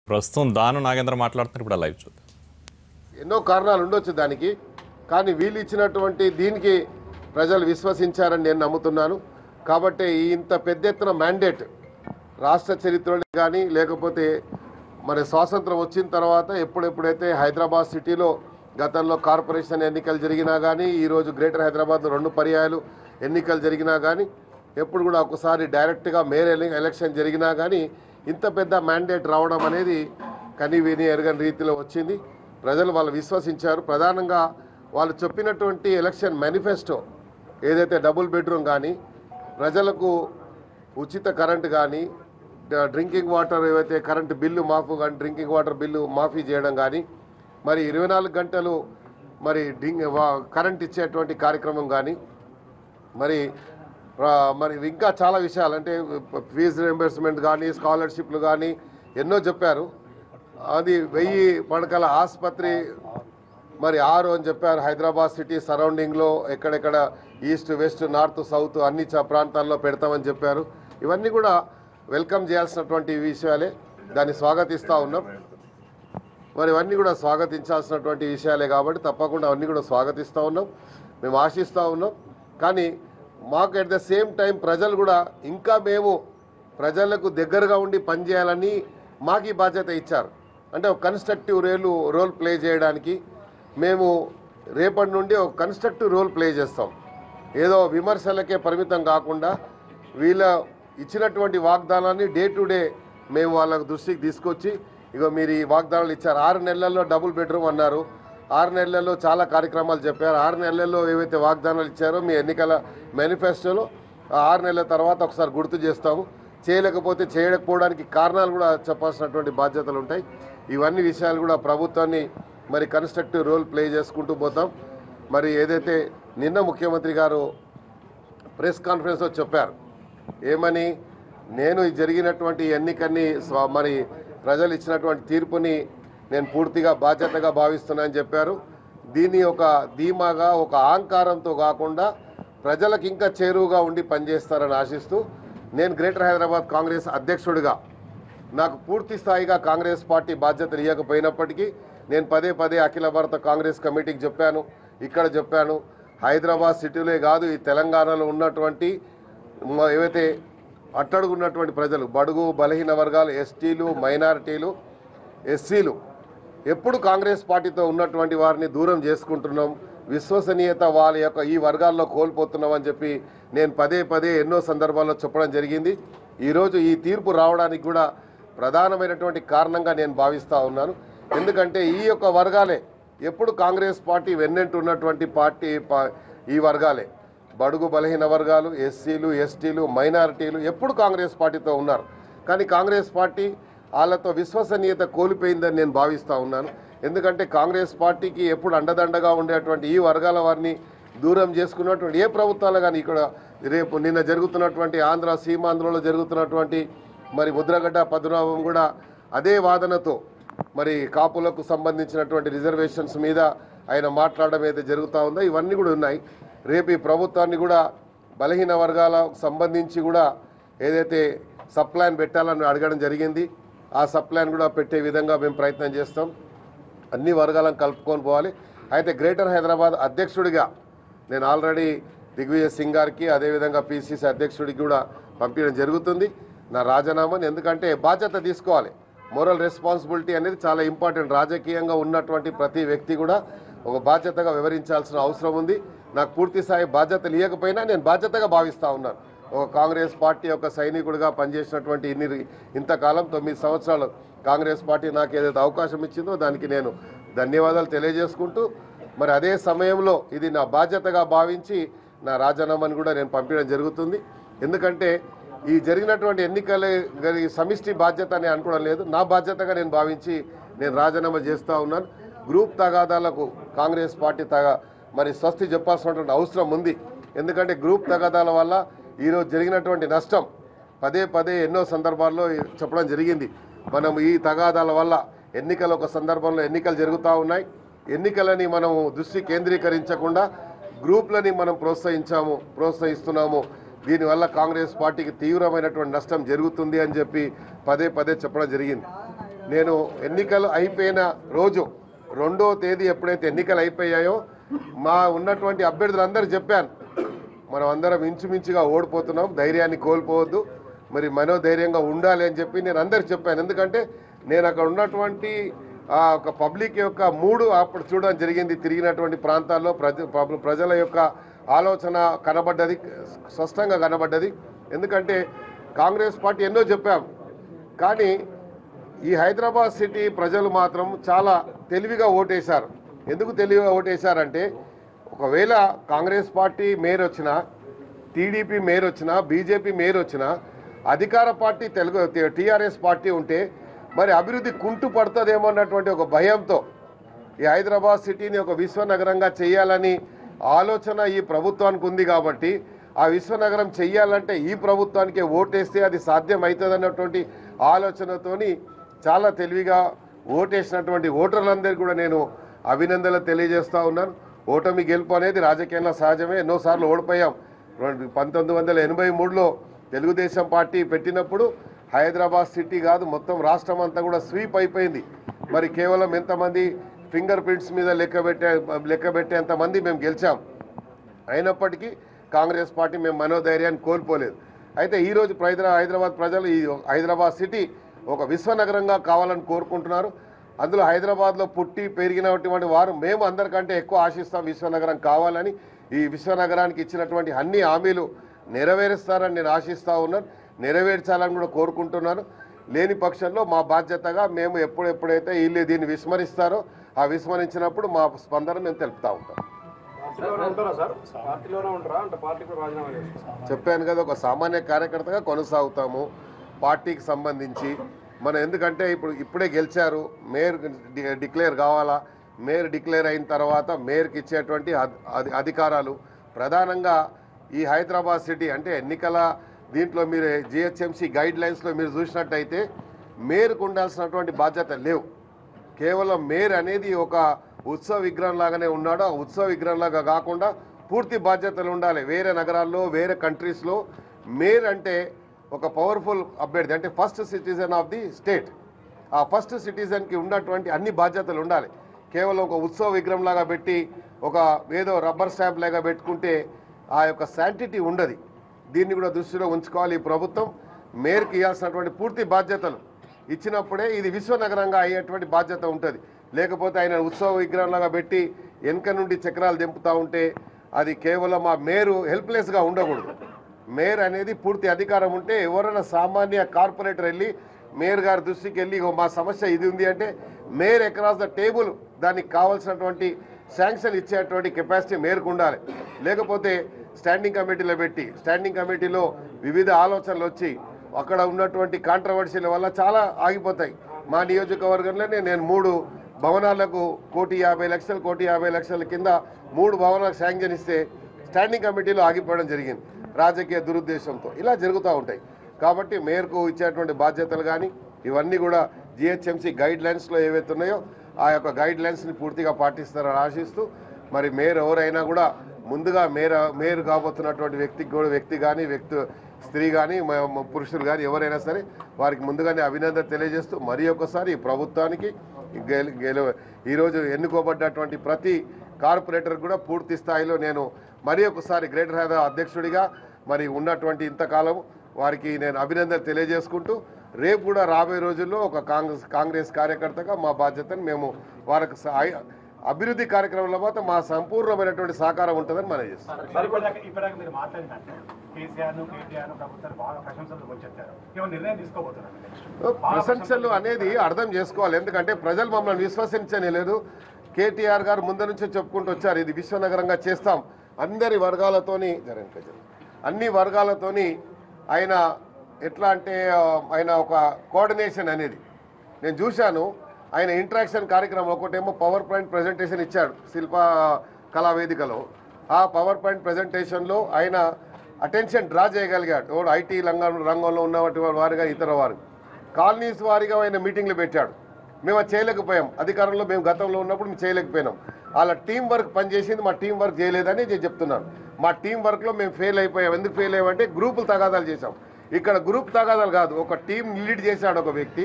ప్రస్తుతం దాను నాగేంద్ర మాట్లాడుతున్నారు ఇప్పుడు ఆ లైవ్ చూద్దాం ఎన్నో కారణాలు ఉండొచ్చు దానికి కానీ వీళ్ళు ఇచ్చినటువంటి దీనికి ప్రజలు విశ్వసించారని నేను నమ్ముతున్నాను కాబట్టి ఈ ఇంత పెద్ద ఎత్తున మ్యాండేట్ రాష్ట్ర చరిత్రలో కానీ లేకపోతే మరి స్వాతంత్రం వచ్చిన తర్వాత ఎప్పుడెప్పుడైతే హైదరాబాద్ సిటీలో గతంలో కార్పొరేషన్ ఎన్నికలు జరిగినా కానీ ఈరోజు గ్రేటర్ హైదరాబాద్ రెండు పర్యాయాలు ఎన్నికలు జరిగినా కానీ ఎప్పుడు కూడా ఒకసారి డైరెక్ట్గా మేయర్ ఎలి- ఎలక్షన్ జరిగినా కానీ ఇంత పెద్ద మ్యాండేట్ రావడం అనేది కని విని ఎరగని రీతిలో వచ్చింది ప్రజలు వాళ్ళు విశ్వసించారు ప్రధానంగా వాళ్ళు చెప్పినటువంటి ఎలక్షన్ మేనిఫెస్టో ఏదైతే డబుల్ బెడ్రూమ్ కానీ ప్రజలకు ఉచిత కరెంట్ కానీ డ- డ్రింకింగ్ వాటర్ ఏవైతే కరెంటు బిల్లు మాఫీ కానీ డ్రింకింగ్ వాటర్ బిల్లు మాఫీ చేయడం కానీ మరి ఇరవై నాలుగు గంటలు మరి డ్రింక్ వా- కరెంట్ ఇచ్చేటువంటి కార్యక్రమం కానీ మరి ఆ, మరి ఇంకా చాలా విషయాలు అంటే ఫీజు రింబర్స్మెంట్ కానీ స్కాలర్షిప్లు కానీ ఎన్నో చెప్పారు అది వెయ్యి పడకల ఆసుపత్రి మరి ఆరు అని చెప్పారు హైదరాబాద్ సిటీ సరౌండింగ్లో ఎక్కడెక్కడ ఈస్ట్ వెస్ట్ నార్త్ సౌత్ అన్ని చ- ప్రాంతాల్లో పెడతామని చెప్పారు ఇవన్నీ కూడా వెల్కమ్ చేయాల్సినటువంటి విషయాలే దాన్ని స్వాగతిస్తూ ఉన్నాం మరి ఇవన్నీ కూడా స్వాగతించాల్సినటువంటి విషయాలే కాబట్టి తప్పకుండా అవన్నీ కూడా స్వాగతిస్తూ ఉన్నాం మేము ఆశిస్తూ ఉన్నాం కానీ మాకు ఎట్ ద సేమ్ టైం ప్రజలు కూడా ఇంకా మేము ప్రజలకు దగ్గరగా ఉండి పనిచేయాలని మాకు ఈ బాధ్యత ఇచ్చారు అంటే ఒక కన్స్ట్రక్టివ్ రోలు రోల్ ప్లే చేయడానికి మేము రేపటి నుండి ఒక కన్స్ట్రక్టివ్ రోల్ ప్లే చేస్తాం ఏదో విమర్శలకే పరిమితం కాకుండా వీళ్ళ ఇచ్చినటువంటి వాగ్దానాన్ని డే టు డే మేము వాళ్ళకు దృష్టికి తీసుకొచ్చి ఇగో మీరు ఈ వాగ్దానాలు ఇచ్చారు ఆరు నెలల్లో డబుల్ బెడ్రూమ్ అన్నారు ఆరు నెలల్లో చాలా కార్యక్రమాలు చెప్పారు ఆరు నెలల్లో ఏవైతే వాగ్దానాలు ఇచ్చారో మీ ఎన్నికల మేనిఫెస్టోలో ఆ ఆరు నెలల తర్వాత ఒకసారి గుర్తు చేస్తాము చేయలేకపోతే చేయకపోవడానికి కారణాలు కూడా చెప్పాల్సినటువంటి బాధ్యతలు ఉంటాయి ఇవన్నీ విషయాలు కూడా ప్రభుత్వాన్ని మరి కన్స్ట్రక్టివ్ రోల్ ప్లే చేసుకుంటూ పోతాం మరి ఏదైతే నిన్న ముఖ్యమంత్రి గారు ప్రెస్ కాన్ఫరెన్స్లో చెప్పారు ఏమని నేను ఈ జరిగినటువంటి ఎన్నికన్ని స్వ- మరి ప్రజలు ఇచ్చినటువంటి తీర్పుని నేను పూర్తిగా బాధ్యతగా భావిస్తున్నానని చెప్పారు దీన్ని ఒక ధీమాగా ఒక అహంకారంతో కాకుండా ప్రజలకు ఇంకా చేరువుగా ఉండి పనిచేస్తారని ఆశిస్తూ నేను గ్రేటర్ హైదరాబాద్ కాంగ్రెస్ అధ్యక్షుడిగా నాకు పూర్తి స్థాయిగా కాంగ్రెస్ పార్టీ బాధ్యతలు ఇవ్వకపోయినప్పటికీ నేను పదే పదే అఖిల భారత కాంగ్రెస్ కమిటీకి చెప్పాను ఇక్కడ చెప్పాను హైదరాబాద్ సిటీలే కాదు ఈ తెలంగాణలో ఉన్నటువంటి మ- ఏవైతే అట్టడుగున్నటువంటి ప్రజలు బడుగు బలహీన వర్గాలు ఎస్టీలు మైనారిటీలు ఎస్సీలు ఎప్పుడు కాంగ్రెస్ పార్టీతో ఉన్నటువంటి వారిని దూరం చేసుకుంటున్నాం విశ్వసనీయత వాళ్ళ యొక్క ఈ వర్గాల్లో కోల్పోతున్నాం అని చెప్పి నేను పదే పదే ఎన్నో సందర్భాల్లో చెప్పడం జరిగింది ఈరోజు ఈ తీర్పు రావడానికి కూడా ప్రధానమైనటువంటి కారణంగా నేను భావిస్తూ ఉన్నాను ఎందుకంటే ఈ యొక్క వర్గాలే ఎప్పుడు కాంగ్రెస్ పార్టీ వెన్నెంటు ఉన్నటువంటి పార్టీ పా- ఈ వర్గాలే బడుగు బలహీన వర్గాలు ఎస్సీలు ఎస్టీలు మైనారిటీలు ఎప్పుడు కాంగ్రెస్ పార్టీతో ఉన్నారు కానీ కాంగ్రెస్ పార్టీ వాళ్ళతో విశ్వసనీయత కోల్పోయిందని నేను భావిస్తూ ఉన్నాను ఎందుకంటే కాంగ్రెస్ పార్టీకి ఎప్పుడు అండదండగా ఉండేటువంటి ఈ వర్గాల వారిని దూరం చేసుకున్నటువంటి ఏ ప్రభుత్వాలు కానీ ఇక్కడ రేపు నిన్న జరుగుతున్నటువంటి ఆంధ్ర సీమాంధ్రలో జరుగుతున్నటువంటి మరి ముద్రగడ్డ పద్మనాభం కూడా అదే వాదనతో మరి కాపులకు సంబంధించినటువంటి రిజర్వేషన్స్ మీద ఆయన మాట్లాడడం ఏదైతే జరుగుతూ ఉందో ఇవన్నీ కూడా ఉన్నాయి రేపు ఈ ప్రభుత్వాన్ని కూడా బలహీన వర్గాలకు సంబంధించి కూడా ఏదైతే సప్లాన్ పెట్టాలని అడగడం జరిగింది ఆ సప్లాన్ కూడా పెట్టే విధంగా మేము ప్రయత్నం చేస్తాం అన్ని వర్గాలను కలుపుకొని పోవాలి అయితే గ్రేటర్ హైదరాబాద్ అధ్యక్షుడిగా నేను ఆల్రెడీ దిగ్విజయ్ సింగ్ గారికి అదేవిధంగా పిసిసి అధ్యక్షుడికి కూడా పంపించడం జరుగుతుంది నా రాజీనామాని ఎందుకంటే బాధ్యత తీసుకోవాలి మోరల్ రెస్పాన్సిబిలిటీ అనేది చాలా ఇంపార్టెంట్ రాజకీయంగా ఉన్నటువంటి ప్రతి వ్యక్తి కూడా ఒక బాధ్యతగా వివరించాల్సిన అవసరం ఉంది నాకు పూర్తి స్థాయి బాధ్యతలు ఇవ్వకపోయినా నేను బాధ్యతగా భావిస్తూ ఉన్నాను ఒక కాంగ్రెస్ పార్టీ యొక్క సైనికుడిగా పనిచేసినటువంటి ఇన్ని ఇంతకాలం తొమ్మిది సంవత్సరాలు కాంగ్రెస్ పార్టీ నాకు ఏదైతే అవకాశం ఇచ్చిందో దానికి నేను ధన్యవాదాలు తెలియజేసుకుంటూ మరి అదే సమయంలో ఇది నా బాధ్యతగా భావించి నా రాజీనామాని కూడా నేను పంపించడం జరుగుతుంది ఎందుకంటే ఈ జరిగినటువంటి ఎన్నికల గరి సమిష్టి బాధ్యత అని అనుకోవడం లేదు నా బాధ్యతగా నేను భావించి నేను రాజీనామా చేస్తూ ఉన్నాను గ్రూప్ తగాదాలకు కాంగ్రెస్ పార్టీ తగా మరి స్వస్తి చెప్పాల్సినటువంటి అవసరం ఉంది ఎందుకంటే గ్రూప్ తగాదాల వల్ల ఈరోజు జరిగినటువంటి నష్టం పదే పదే ఎన్నో సందర్భాల్లో చెప్పడం జరిగింది మనం ఈ తగాదాల వల్ల ఎన్నికల ఒక సందర్భంలో ఎన్నికలు జరుగుతూ ఉన్నాయి ఎన్నికలని మనం దృష్టి కేంద్రీకరించకుండా గ్రూప్లని మనం ప్రోత్సహించాము ప్రోత్సహిస్తున్నాము దీనివల్ల కాంగ్రెస్ పార్టీకి తీవ్రమైనటువంటి నష్టం జరుగుతుంది అని చెప్పి పదే పదే చెప్పడం జరిగింది నేను ఎన్నికలు అయిపోయిన రోజు రెండో తేదీ ఎప్పుడైతే ఎన్నికలు అయిపోయాయో మా ఉన్నటువంటి అభ్యర్థులందరూ చెప్పాను మనం అందరం ఇంచుమించుగా ఓడిపోతున్నాం ధైర్యాన్ని కోల్పోవద్దు మరి మనోధైర్యంగా ఉండాలి అని చెప్పి నేను అందరికి చెప్పాను ఎందుకంటే నేను అక్కడ ఉన్నటువంటి ఆ ఒక పబ్లిక్ యొక్క మూడు అప్పుడు చూడడం జరిగింది తిరిగినటువంటి ప్రాంతాల్లో ప్రజ పబ్- ప్రజల యొక్క ఆలోచన కనబడ్డది స్పష్టంగా కనబడ్డది ఎందుకంటే కాంగ్రెస్ పార్టీ ఎన్నో చెప్పాం కానీ ఈ హైదరాబాద్ సిటీ ప్రజలు మాత్రం చాలా తెలివిగా ఓటేశారు ఎందుకు తెలివిగా ఓటేశారంటే ఒకవేళ కాంగ్రెస్ పార్టీ మేయర్ వచ్చినా టీడీపీ మేయర్ వచ్చినా బీజేపీ మేయర్ వచ్చినా అధికార పార్టీ తెలుగు టీఆర్ఎస్ పార్టీ ఉంటే మరి అభివృద్ధి కుంటు పడుతుందేమో అన్నటువంటి ఒక భయంతో ఈ హైదరాబాద్ సిటీని ఒక విశ్వనగరంగా చేయాలని ఆలోచన ఈ ప్రభుత్వానికి ఉంది కాబట్టి ఆ విశ్వనగరం చెయ్యాలంటే ఈ ప్రభుత్వానికే ఓటేస్తే అది సాధ్యం అవుతుంది అన్నటువంటి ఆలోచనతోని చాలా తెలివిగా ఓటేసినటువంటి ఓటర్లందరికీ కూడా నేను అభినందనలు తెలియజేస్తా ఉన్నాను ఓటమి గెలుపు అనేది రాజకీయంలో సహజమే ఎన్నోసార్లు ఓడిపోయాం రెండు పంతొమ్మిది వందల ఎనభై మూడులో తెలుగుదేశం పార్టీ పెట్టినప్పుడు హైదరాబాద్ సిటీ కాదు మొత్తం రాష్ట్రం అంతా కూడా స్వీప్ అయిపోయింది మరి కేవలం ఎంతమంది ఫింగర్ ప్రింట్స్ మీద లెక్క పెట్టే లెక్క పెట్టేంతమంది మేము గెలిచాం అయినప్పటికీ కాంగ్రెస్ పార్టీ మేము మనోధైర్యాన్ని కోల్పోలేదు అయితే ఈరోజు హైదరా హైదరాబాద్ ప్రజలు ఈ హైదరాబాద్ సిటీ ఒక విశ్వనగరంగా కావాలని కోరుకుంటున్నారు అందులో హైదరాబాద్లో పుట్టి పెరిగినటువంటి వారు మేము అందరికంటే ఎక్కువ ఆశిస్తాం విశ్వనగరం కావాలని ఈ విశ్వనగరానికి ఇచ్చినటువంటి అన్ని హామీలు నెరవేరుస్తారని నేను ఆశిస్తా ఉన్నాను నెరవేర్చాలని కూడా కోరుకుంటున్నాను లేని పక్షంలో మా బాధ్యతగా మేము ఎప్పుడు ఎప్పుడైతే వీళ్ళు దీన్ని విస్మరిస్తారో ఆ విస్మరించినప్పుడు మా స్పందన మేము తెలుపుతా ఉంటాం పార్టీలోనే ఉంటారా సార్ పార్టీలోనే ఉంటారా అంటే పార్టీకి రాజీనామా చేస్తారా చెప్పాను కదా ఒక సామాన్య కార్యకర్తగా కొనసాగుతాము పార్టీకి సంబంధించి మనం ఎందుకంటే ఇప్పుడు ఇప్పుడే గెలిచారు మేయర్ డి- డిక్లేర్ కావాలా మేయర్ డిక్లేర్ అయిన తర్వాత మేయర్కి ఇచ్చేటువంటి అధ్- అధి- అధికారాలు ప్రధానంగా ఈ హైదరాబాద్ సిటీ అంటే ఎన్నికల దీంట్లో మీరు జిహెచ్ఎంసీ గైడ్ లైన్స్లో మీరు చూసినట్టయితే మేయర్కు ఉండాల్సినటువంటి బాధ్యత లేవు కేవలం మేర్ అనేది ఒక ఉత్సవ విగ్రహం లాగానే ఉన్నాడు ఆ ఉత్సవ విగ్రహం లాగా కాకుండా పూర్తి బాధ్యతలు ఉండాలి వేరే నగరాల్లో వేరే కంట్రీస్లో మేర్ అంటే ఒక పవర్ఫుల్ అభ్యర్థి అంటే first citizen of the state ఆ ఫస్ట్ సిటిజన్కి ఉన్నటువంటి అన్ని బాధ్యతలు ఉండాలి కేవలం ఒక ఉత్సవ విగ్రహం లాగా పెట్టి ఒక ఏదో రబ్బర్ స్టాంప్ లాగా పెట్టుకుంటే ఆ యొక్క శాంటిటీ ఉండదు దీన్ని కూడా దృష్టిలో ఉంచుకోవాలి ఈ ప్రభుత్వం మేయర్కి ఇవ్వాల్సినటువంటి పూర్తి బాధ్యతలు ఇచ్చినప్పుడే ఇది విశ్వనగరంగా అయ్యేటువంటి బాధ్యత ఉంటుంది లేకపోతే ఆయన ఉత్సవ విగ్రహంలాగా పెట్టి వెనక నుండి చక్రాలు దింపుతూ ఉంటే అది కేవలం ఆ మేరు హెల్ప్లెస్గా ఉండకూడదు మేయర్ అనేది పూర్తి అధికారం ఉంటే ఎవరైనా సామాన్య కార్పొరేటర్ వెళ్ళి మేయర్ గారి దృష్టికి వెళ్ళి "ఇగో మా సమస్య ఇది ఉంది అంటే మేయర్ అక్రాస్ ద టేబుల్ దానికి కావాల్సినటువంటి శాంక్షన్ ఇచ్చేటువంటి కెపాసిటీ మేరకు ఉండాలి లేకపోతే స్టాండింగ్ కమిటీలో పెట్టి స్టాండింగ్ కమిటీలో వివిధ ఆలోచనలు వచ్చి అక్కడ ఉన్నటువంటి కాంట్రవర్సీల వల్ల చాలా ఆగిపోతాయి మా నియోజకవర్గంలోనే నేను మూడు భవనాలకు కోటి యాభై లక్షలు కోటి యాభై లక్షల కింద మూడు భవనాలకు శాంక్షన్ ఇస్తే స్టాండింగ్ కమిటీలో ఆగిపోవడం జరిగింది రాజకీయ దురుద్దేశంతో ఇలా జరుగుతూ ఉంటాయి కాబట్టి మేయర్కు ఇచ్చేటువంటి బాధ్యతలు కానీ ఇవన్నీ కూడా జిహెచ్ఎంసీ గైడ్ లైన్స్లో ఏవైతే ఉన్నాయో ఆ యొక్క గైడ్ లైన్స్ని పూర్తిగా పాటిస్తారని ఆశిస్తూ మరి మేయర్ ఎవరైనా కూడా ముందుగా మేయర్ మేయర్ కాబోతున్నటువంటి వ్యక్తికి కూడా వ్యక్తి కానీ వ్యక్తి స్త్రీ కానీ మ- మ- పురుషులు కానీ ఎవరైనా సరే వారికి ముందుగానే అభినందన తెలియజేస్తూ మరి ఒకసారి ఈ ప్రభుత్వానికి గెలు గెలు ఈరోజు ఎన్నుకోబడ్డటువంటి ప్రతి కార్పొరేటర్ కూడా పూర్తి స్థాయిలో నేను మరి ఒకసారి గ్రేటర్ హైదరాబాద్ అధ్యక్షుడిగా మరి ఉన్నటువంటి ఇంతకాలం వారికి నేను అభినందన తెలియజేసుకుంటూ రేపు కూడా రాబోయే రోజుల్లో ఒక కాంగ్రెస్ కాంగ్రెస్ కార్యకర్తగా మా బాధ్యతను మేము వారికి సహాయ- అభివృద్ధి కార్యక్రమంలో మాత్రం మా సంపూర్ణమైనటువంటి సహకారం ఉంటుందని మనం చేస్తాం సార్ ఇప్పటిదాకా ఇప్పటిదాకా మీరు మాట్లాడినట్టు కేసీఆర్ ను కేటీఆర్ ప్రభుత్వాన్ని బాగా ప్రశంసలు ముంచెత్తారు ఏమైనా నిర్ణయం తీసుకోబోతున్నారు నెక్స్ట్ ప్రశంసలు అనేది అర్థం చేసుకోవాలి ఎందుకంటే ప్రజలు మమ్మల్ని విశ్వసించని లేదు కేటీఆర్ గారు ముందు నుంచే చెప్పుకుంటూ వచ్చారు ఇది విశ్వనగరంగా చేస్తాం అందరి వర్గాలతోని జరగండి ప్రజలు. అన్ని వర్గాలతోని ఆయన ఎట్లా అంటే ఆ, ఆయన ఒక కోఆర్డినేషన్ అనేది నేను చూశాను ఆయన ఇంటరాక్షన్ కార్యక్రమం ఒకటేమో పవర్ పాయింట్ ప్రజెంటేషన్ ఇచ్చాడు శిల్ప కళా వేదికలో ఆ పవర్ పాయింట్ ప్రజెంటేషన్లో ఆయన అటెన్షన్ డ్రా చేయగలిగాడు ఎవడు ఐటీ రంగం రంగంలో ఉన్నటువంటి వారిగా ఇతర వారు కాలనీస్ వారిగా ఆయన మీటింగ్లు పెట్టాడు మేము అది చేయలేకపోయాం అధికారంలో మేము గతంలో ఉన్నప్పుడు మేము చేయలేకపోయినాం వాళ్ళ టీం వర్క్ పనిచేసింది మా టీం వర్క్ చేయలేదని నేను చెప్తున్నాను మా టీం వర్క్లో మేము ఫెయిల్ అయిపోయాం ఎందుకు ఫెయిల్ అయ్యామంటే గ్రూపులు తగాదాలు చేశాం ఇక్కడ గ్రూప్ తగాదాలు కాదు ఒక టీం లీడ్ చేశాడు ఒక వ్యక్తి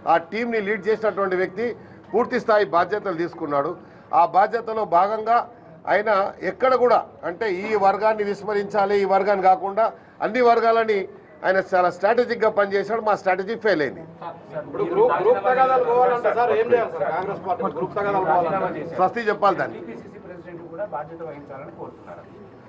ఆ టీంని లీడ్ చేసినటువంటి వ్యక్తి పూర్తి స్థాయి బాధ్యతలు తీసుకున్నాడు ఆ బాధ్యతలో భాగంగా ఆయన ఎక్కడ కూడా అంటే ఈ వర్గాన్ని విస్మరించాలి ఈ వర్గాన్ని కాకుండా అన్ని వర్గాలని ఆయన చాలా స్ట్రాటజిక్గా పనిచేశాడు మా స్ట్రాటజీ ఫెయిల్ అయింది ఇప్పుడు గ్రూప్ గ్రూప్ తగాదాలు పోవాలంటే సార్ ఏం చేయాలి సార్ కాంగ్రెస్ పార్టీ గ్రూప్ తగాదాలు పోవాలంటే స్వస్తి చెప్పాలి దాన్ని టీపీసీసీ ప్రెసిడెంట్ కూడా బాధ్యత వహించాలని కోరుతున్నారు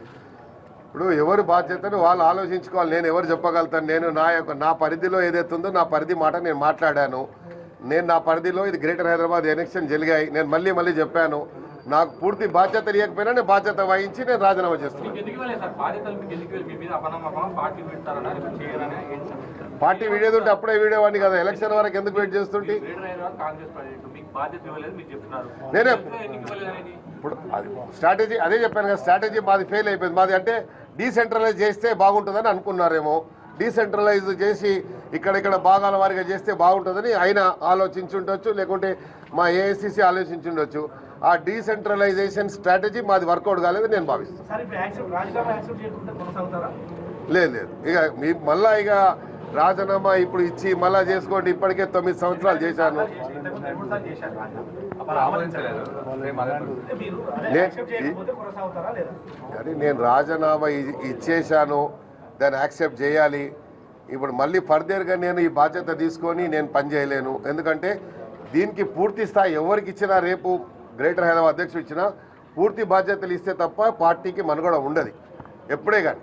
ఇప్పుడు ఎవరు బాధ్యతను వాళ్ళు ఆలోచించుకోవాలి నేను ఎవరు చెప్పగలుగుతాను నేను నా యొక్క నా పరిధిలో ఏదైతే ఉందో నా పరిధి మాట నేను మాట్లాడాను నేను నా పరిధిలో ఇది గ్రేటర్ హైదరాబాద్ ఎలక్షన్ జరిగాయి నేను మళ్ళీ మళ్ళీ చెప్పాను నాకు పూర్తి బాధ్యత ఇవ్వకపోయినా నేను బాధ్యత వహించి నేను రాజీనామా చేస్తున్నాను ఎందుకు ఇవ్వలేదు సార్ బాధ్యతలు మీకు ఎందుకు ఇవ్వలేదు? మీ మీద అపనమ్మకం పార్టీ పెడతారనా లేకపోతే చేయరనా ఏంటి సార్ పార్టీ వీడియో ఉంటే అప్పుడే వీడియో వాడిని కదా ఎలక్షన్ వరకు ఎందుకు వెయిట్ చేస్తుంటే గ్రేటర్ హైదరాబాద్ కాంగ్రెస్ ప్రెసిడెంట్ మీకు బాధ్యత ఇవ్వలేదు మీకు చెప్తున్నారు నేనే ఎందుకు ఇవ్వలేదు అనేది ఇప్పుడు అది స్ట్రాటజీ అదే చెప్పాను కదా స్ట్రాటజీ మాది ఫెయిల్ అయిపోయింది మాది అంటే డీసెంట్రలైజ్ చేస్తే బాగుంటుందని అనుకున్నారేమో డీసెంట్రలైజ్ చేసి ఇక్కడ ఇక్కడ భాగాల వారిగా చేస్తే బాగుంటుందని ఆయన ఆలోచించుండొచ్చు లేకుంటే మా ఏఐసిసి ఆలోచించుండొచ్చు ఆ డీసెంట్రలైజేషన్ స్ట్రాటజీ మాది వర్కౌట్ కాలేదు నేను భావిస్తాను సార్ ఇప్పుడు యాక్సెప్ట్ రాజీనామా యాక్సెప్ట్ చేయకుండా కొనసాగుతారా లేదు లేదు ఇక మీ మళ్ళా ఇక రాజీనామా ఇప్పుడు ఇచ్చి మళ్ళా చేసుకోండి ఇప్పటికే తొమ్మిది సంవత్సరాలు చేశాను ఇంతకుముందు రెండు మూడు సార్లు చేశారు రాజీనామా అప్పుడు ఆమోదించలేదు అంటే మీరు అదే లే- యాక్సెప్ట్ చేయకపోతే కొనసాగుతారా లేదా కానీ నేను రాజీనామా ఇ- ఇచ్చేశాను దాన్ని యాక్సెప్ట్ చేయాలి ఇప్పుడు మళ్ళీ ఫర్దర్గా నేను ఈ బాధ్యత తీసుకొని నేను పనిచేయలేను ఎందుకంటే దీనికి పూర్తి స్థాయి ఎవరికి ఇచ్చినా రేపు గ్రేటర్ హైదరాబాద్ అధ్యక్షుడు ఇచ్చినా పూర్తి బాధ్యతలు ఇస్తే తప్ప పార్టీకి మనుగడ ఉండదు ఎప్పుడే కానీ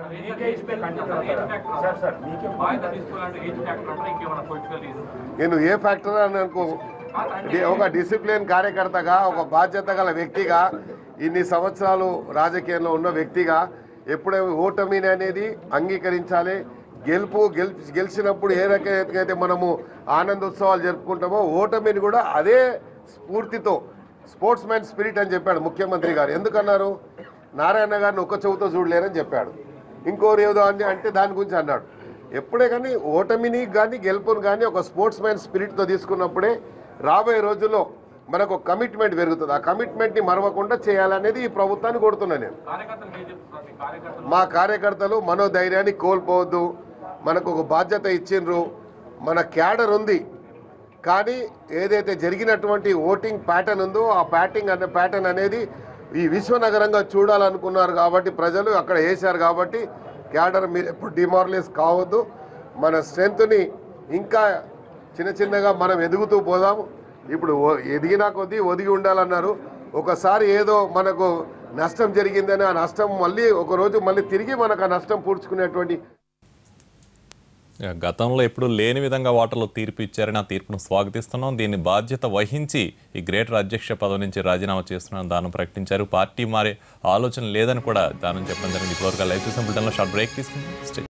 ఏజ్ ఫ్యాక్టర్ సార్ బాధ్యత తీసుకోవాలంటే ఏజ్ ఫ్యాక్టర్ అంటే ఇంకేమైనా పొలిటికల్ రీజన్ నేను ఏ ఫ్యాక్టర్ అని అనుకో డి- ఒక డిసిప్లిన్ కార్యకర్తగా ఒక బాధ్యత గల వ్యక్తిగా ఇన్ని సంవత్సరాలు రాజకీయంలో ఉన్న వ్యక్తిగా ఎప్పుడే ఓటమిని అనేది అంగీకరించాలి గెలుపు గెల్ గెలిచినప్పుడు ఏ రకమైతే మనము ఆనందోత్సవాలు జరుపుకుంటామో ఓటమిని కూడా అదే స్ఫూర్తితో స్పోర్ట్స్ మ్యాన్ స్పిరిట్ అని చెప్పాడు ముఖ్యమంత్రి గారు ఎందుకన్నారు నారాయణ గారిని ఒక్క చెవుతో చూడలేరని చెప్పాడు ఇంకోరు ఏదో అని అంటే దాని గురించి అన్నాడు ఎప్పుడే కానీ ఓటమిని కానీ గెలుపుని కానీ ఒక స్పోర్ట్స్ మ్యాన్ స్పిరిట్తో తీసుకున్నప్పుడే రాబోయే రోజుల్లో మనకు ఒక కమిట్మెంట్ పెరుగుతుంది ఆ కమిట్మెంట్ని మరవకుండా చేయాలనేది ఈ ప్రభుత్వాన్ని కోరుతున్నాను నేను కార్యకర్తలు ఏం చెప్తున్నారు మీ కార్యకర్తలు మా కార్యకర్తలు మనోధైర్యాన్ని కోల్పోవద్దు మనకు ఒక బాధ్యత ఇచ్చిండ్రు మన క్యాడర్ ఉంది కానీ ఏదైతే జరిగినటువంటి ఓటింగ్ ప్యాటర్న్ ఉందో ఆ ప్యాటింగ్ అనే ప్యాటర్న్ అనేది ఈ విశ్వనగరంగా చూడాలనుకున్నారు కాబట్టి ప్రజలు అక్కడ వేశారు కాబట్టి క్యాడర్ మీరు ఎప్పుడు డిమారలైజ్ కావద్దు మన స్ట్రెంగ్త్ని ఇంకా చిన్న చిన్నగా మనం ఎదుగుతూ పోదాము ఇప్పుడు ఓ- ఎదిగినా కొద్దీ ఒదిగి ఉండాలన్నారు ఒకసారి ఏదో మనకు నష్టం జరిగిందని ఆ నష్టం మళ్ళీ ఒక రోజు మళ్ళీ తిరిగి మనకు ఆ నష్టం పూడ్చుకునేటువంటి ఇక గతంలో ఎప్పుడు లేని విధంగా ఓటర్లు తీర్పు ఇచ్చారని ఆ తీర్పును స్వాగతిస్తున్నాం దీన్ని బాధ్యత వహించి ఈ గ్రేటర్ అధ్యక్ష పదవి నుంచి రాజీనామా చేస్తున్నాను దానం ప్రకటించారు పార్టీ మారే ఆలోచన లేదని కూడా దానం చెప్పడం జరిగింది ఇప్పటివరకు లైఫ్ చూసిన బ్రిటన్లో షార్ట్ బ్రేక్ తీసుకుంటాం